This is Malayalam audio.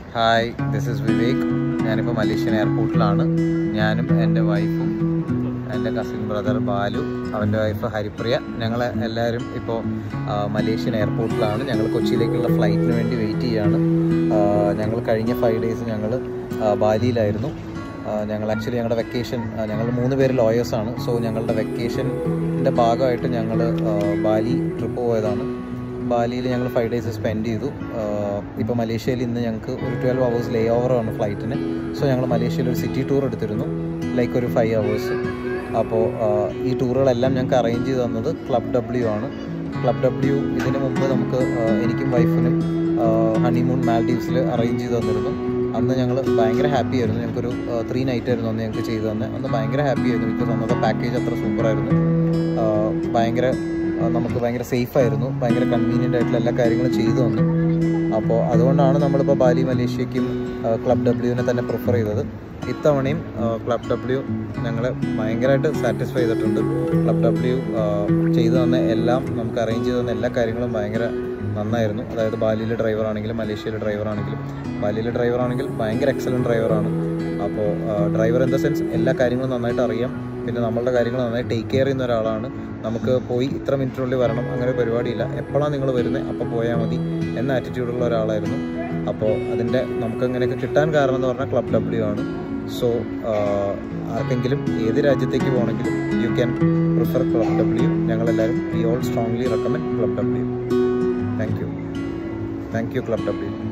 ഹായ് ദിസ് ഇസ് വിവേക് ഞാനിപ്പോൾ മലേഷ്യൻ എയർപോർട്ടിലാണ് ഞാനും എൻ്റെ വൈഫും എൻ്റെ കസിൻ ബ്രദർ ബാലു അവൻ്റെ വൈഫ് ഹരിപ്രിയ ഞങ്ങൾ എല്ലാവരും ഇപ്പോൾ മലേഷ്യൻ എയർപോർട്ടിലാണ് ഞങ്ങൾ കൊച്ചിയിലേക്കുള്ള ഫ്ലൈറ്റിന് വേണ്ടി വെയിറ്റ് ചെയ്യാണ് ആ, ഞങ്ങൾ കഴിഞ്ഞ ഫൈവ് ഡേയ്സ് ഞങ്ങൾ ബാലിയിലായിരുന്നു ആ, ഞങ്ങൾ ആക്ച്വലി ഞങ്ങളുടെ വെക്കേഷൻ ഞങ്ങൾ മൂന്ന് പേര് ലോയേഴ്സാണ് സോ ഞങ്ങളുടെ വെക്കേഷൻ്റെ ഭാഗമായിട്ട് ഞങ്ങൾ ബാലി ട്രിപ്പ് പോയതാണ് ബാലിയിൽ ഞങ്ങൾ ഫൈവ് ഡേയ്സ് സ്പെൻഡ് ചെയ്തു ഇപ്പോൾ മലേഷ്യയിൽ ഇന്ന് ഞങ്ങൾക്ക് ഒരു ട്വൽവ് അവേഴ്സ് ലേ ഓവറാണ് ഫ്ലൈറ്റിന് സോ ഞങ്ങൾ മലേഷ്യയിൽ ഒരു സിറ്റി ടൂർ എടുത്തിരുന്നു ലൈക്ക് ഒരു ഫൈവ് അവേഴ്സ് അപ്പോൾ ഈ ടൂറുകളെല്ലാം ഞങ്ങൾക്ക് അറേഞ്ച് ചെയ്ത് തന്നത് ക്ലബ് ഡബ്ല്യു ആണ് ക്ലബ് ഡബ്ല്യു ഇതിന് മുമ്പ് നമുക്ക് ആ, എനിക്കും വൈഫിനും ഹണിമൂൺ മാൽഡീവ്സിൽ അറേഞ്ച് ചെയ്ത് തന്നിരുന്നു അന്ന് ഞങ്ങൾ ഭയങ്കര ഹാപ്പി ആയിരുന്നു ഞങ്ങൾക്കൊരു ത്രീ നൈറ്റ് ആയിരുന്നു അന്ന് ഞങ്ങൾക്ക് ചെയ്തു തന്നെ അന്ന് ഭയങ്കര ഹാപ്പി ആയിരുന്നു ബിക്കോസ് അന്നത്തെ പാക്കേജ് അത്ര സൂപ്പറായിരുന്നു ഭയങ്കര ആ, നമുക്ക് ഭയങ്കര സേഫ് ആയിരുന്നു ഭയങ്കര കൺവീനിയൻ്റ് ആയിട്ടുള്ള എല്ലാ കാര്യങ്ങളും ചെയ്തു തന്നു അപ്പോൾ അതുകൊണ്ടാണ് നമ്മളിപ്പോൾ ബാലി മലേഷ്യയ്ക്കും ക്ലബ് ഡബ്ല്യുവിനെ തന്നെ പ്രിഫർ ചെയ്തത് ഇത്തവണയും ക്ലബ് ഡബ്ല്യു ഞങ്ങളെ ഭയങ്കരമായിട്ട് സാറ്റിസ്ഫൈ ചെയ്തിട്ടുണ്ട് ക്ലബ് ഡബ്ല്യു ചെയ്തു തന്ന എല്ലാം നമുക്ക് അറേഞ്ച് ചെയ്ത് തന്ന എല്ലാ കാര്യങ്ങളും ഭയങ്കര നന്നായിരുന്നു അതായത് ബാലിയിലെ ഡ്രൈവർ ആണെങ്കിലും മലേഷ്യയിലെ ഡ്രൈവർ ആണെങ്കിലും ബാലിയിലെ ഡ്രൈവർ ആണെങ്കിൽ ഭയങ്കര എക്സലൻറ്റ് ഡ്രൈവറാണ് അപ്പോൾ ഡ്രൈവർ ഇൻ ദ സെൻസ് എല്ലാ കാര്യങ്ങളും നന്നായിട്ട് അറിയാം പിന്നെ നമ്മളുടെ കാര്യങ്ങൾ നന്നായി ടേക്ക് കെയർ ചെയ്യുന്ന ഒരാളാണ് നമുക്ക് പോയി ഇത്ര മിനിറ്റിനുള്ളിൽ വരണം അങ്ങനെ ഒരു പരിപാടിയില്ല എപ്പോഴാണ് നിങ്ങൾ വരുന്നത് അപ്പോൾ പോയാൽ മതി എന്ന ആറ്റിറ്റ്യൂഡുള്ള ഒരാളായിരുന്നു അപ്പോൾ അതിൻ്റെ നമുക്ക് അങ്ങനെയൊക്കെ കിട്ടാൻ കാരണം എന്ന് പറഞ്ഞാൽ ക്ലബ് ഡബ്ല്യു ആണ് സോ ആർക്കെങ്കിലും ഏത് രാജ്യത്തേക്ക് പോകണമെങ്കിലും you can prefer club W ഞങ്ങളെല്ലാവരും we all strongly recommend club W thank you thank you club W